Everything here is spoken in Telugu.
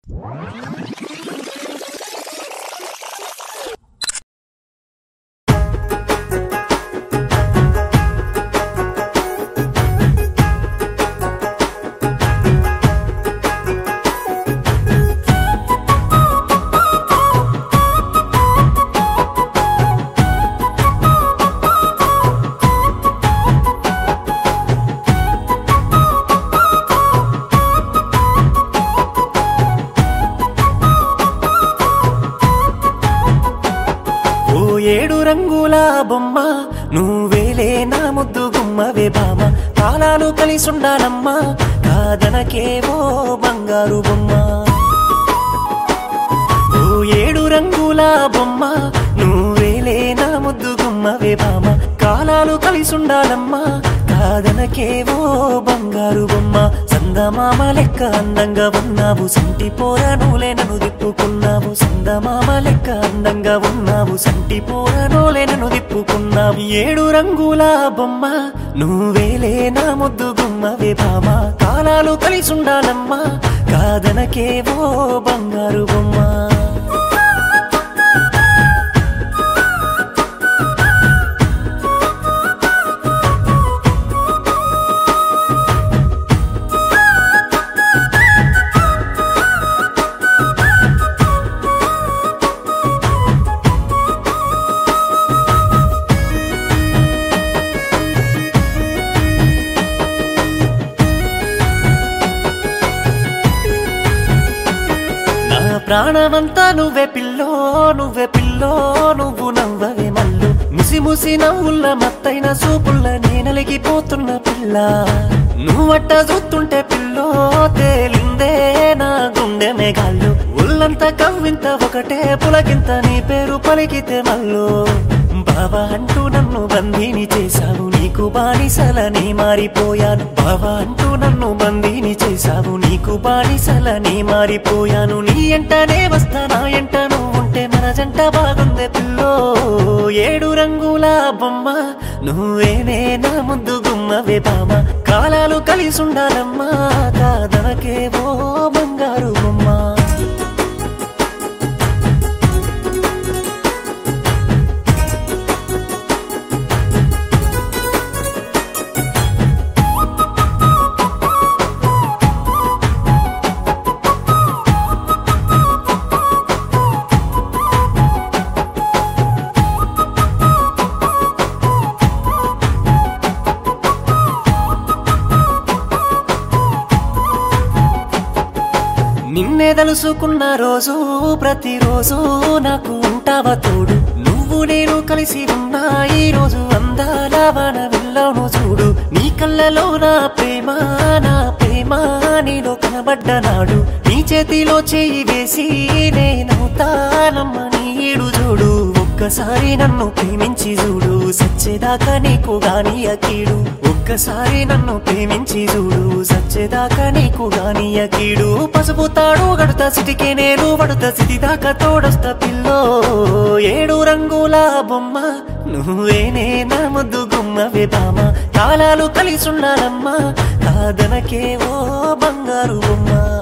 ఓ ఏడు రంగుల బొమ్మ నువ్వేలే నా ముద్దు గుమ్మవే బామ కాలాలు కలిసుండాలమ్మా కాదనకేవో బంగారు బొమ్మ ఓ ఏడు రంగుల బొమ్మ నువ్వేలే నా ముద్దు గుమ్మవే బామ కాలాలు కలిసుండాలమ్మా కాదనకేవో బంగారు బొమ్మ సందమామ లెక్క అందంగా ఉన్నావు సంటి పోర నూలే నన్ను దిప్పుకున్నావు సందమామ లెక్క అందంగా ఉన్నావు సంటి పోర నూలే నన్ను దిప్పుకున్నావు ఏడు రంగుల బొమ్మ నువ్వేలే నా ముద్దు గుమ్మవే బామ కాలాలు కలిసుండాలమ్మా కాదనకేవో బంగారు బొమ్మ నా ప్రాణమంతా నువ్వే పిల్లో నువ్వే పిల్లో నువ్వు నవ్వవే మల్లు ముసి ముసి నవ్వుల్ల మత్తైన సూపుల్ల నేనలిగిపోతున్న పిల్ల నువ్వట్ట చూస్తుంటే పిల్లో తేలిందే నా గుండె మేఘాళ్ళు ఒళ్ళంతా కవ్వింత ఒకటే పులకింత నీ పేరు పలికితే మల్లో బావా అంటూ నన్ను బందీని చేశావు నీకు బానిసలని మారిపోయాను బావా అంటూ నన్ను బందీని చేశావు నీకు బానిసలని మారిపోయాను నీ ఎంటనే వస్తా నా ఎంట నువ్వు ఉంటే మన జంట బాగుందే పిల్లో ఏడు రంగుల బొమ్మ నువ్వేనే నా ముందు గుమ్మవే బామ కాలాలు కలిసుండాలమ్మా కాదనకేవో బంగారు బొమ్మ నిన్నే తలుసుకున్న రోజు ప్రతిరోజు నాకు ఉంటావా తోడు నువ్వు నేను కలిసి ఉన్నా ఈ రోజు అందాల వాన వెళ్ళను చూడు నీ కళ్ళలో నా ప్రేమ నా ప్రేమ నీలో కనబడ్డ నాడు నీ చేతిలో చేయి వేసి నేనవుతానమ్మ నీడు చూడు ఒక్కసారి నన్ను ప్రేమించి చూడు సచ్చేదాకా నీకు గాని అకీడు ఒక్కసారి నన్ను ప్రేమించి చూడు సచ్చేదాకా నీకు గాని అకీడు పసుపు తాడు గడుత సిటికే నేను పడుత సిటి దాకా తోడొస్తా పిల్లో ఏడు రంగుల బొమ్మ నువ్వేనే నా ముద్దు గుమ్మవే బామ కాలాలు కలిసుండాలమ్మా కాదనకేవో బంగారు బొమ్మ